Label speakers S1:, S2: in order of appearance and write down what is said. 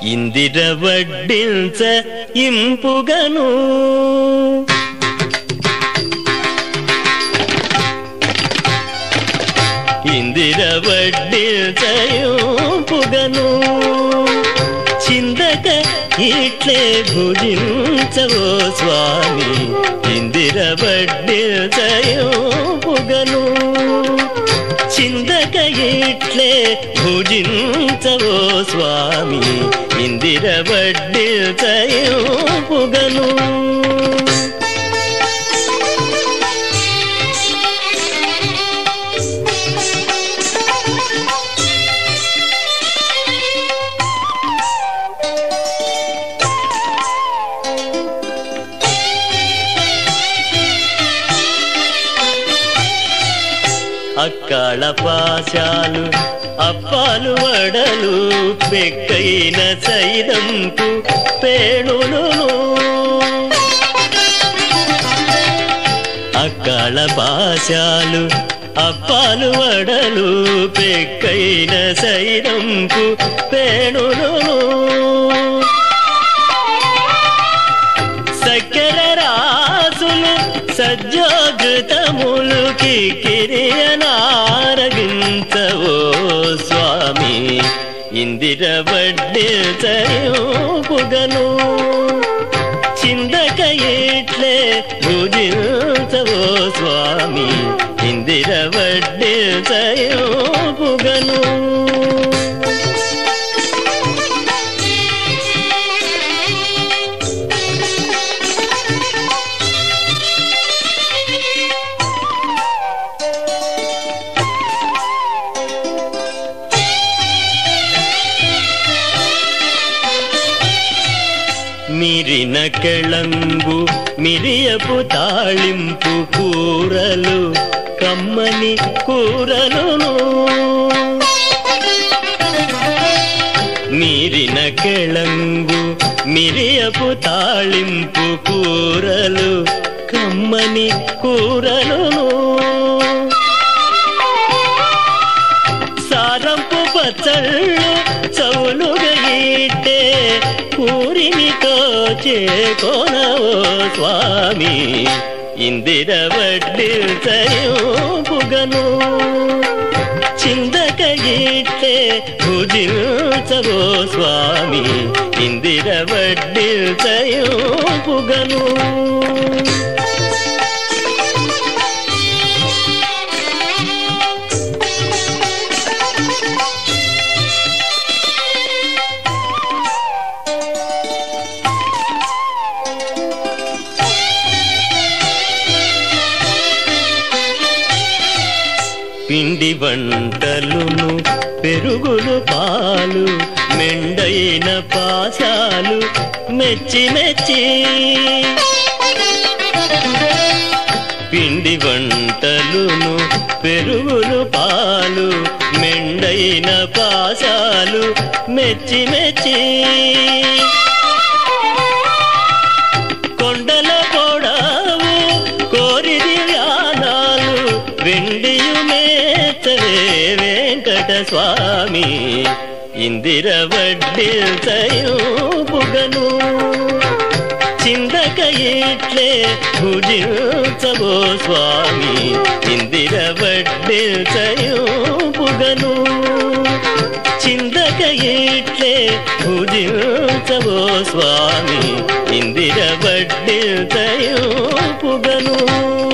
S1: ఇందిర వడ్డించ ఇంపుగను ఇందిర వడ్డించ ఇంపుగను చిందక ఇట్లే భుజించవో స్వామి ఇందిర వడ్డించ ఇంపుగను చిందక ఇట్లే భుజించవో స్వామి ఇందిర వడ్డించయుపుగను అక్కాళ పాశాలు అప్పాలు వడలు పెక్కైన సైదంపు పేణులు అక్కాళ పాశాలు అప్పాలు వడలు పెక్కైన సైదంపు పేణులు సక్కెర రాసులు సజ్జోగృతములు కిరియ స్వామి ఇందిర వడ్డించయుపుగను చిందక ఇట్లే భుజించవో స్వామి ఇందిర వడ్డించయుపుగను మిరిన కెళంగు మిరియపు తాళింపు కూరలు కమ్మని కూరలును మీరిన కెళంగు మిరియపు తాళింపు కూరలు కమ్మని కూరలును సారంపు పచ్చళ్ళు చౌలుగా ఈటే ఊరినితో చేకొనవో స్వామి ఇందిర వడ్డించయుపుగను చిందక ఇట్లే భుజించవో స్వామి ఇందిర వడ్డించయుపుగను పిండి వంటలును పెరుగులు పాలు మెండైన పాశాలు మెచ్చి మెచ్చి పిండి వంటలును పెరుగులు పాలు మెండైన పాశాలు మెచ్చి మెచ్చి కొండల పొడవు కోరిది వ్యానాలు వెండియు మేతవే వెంకట స్వామి ఇందిర వడ్డించయుపుగను చిందక ఇట్లే భుజించవో స్వామి ఇందిర వడ్డించయుపుగను చిందక ఇట్లే భుజించవో స్వామి ఇందిర వడ్డించయుపుగను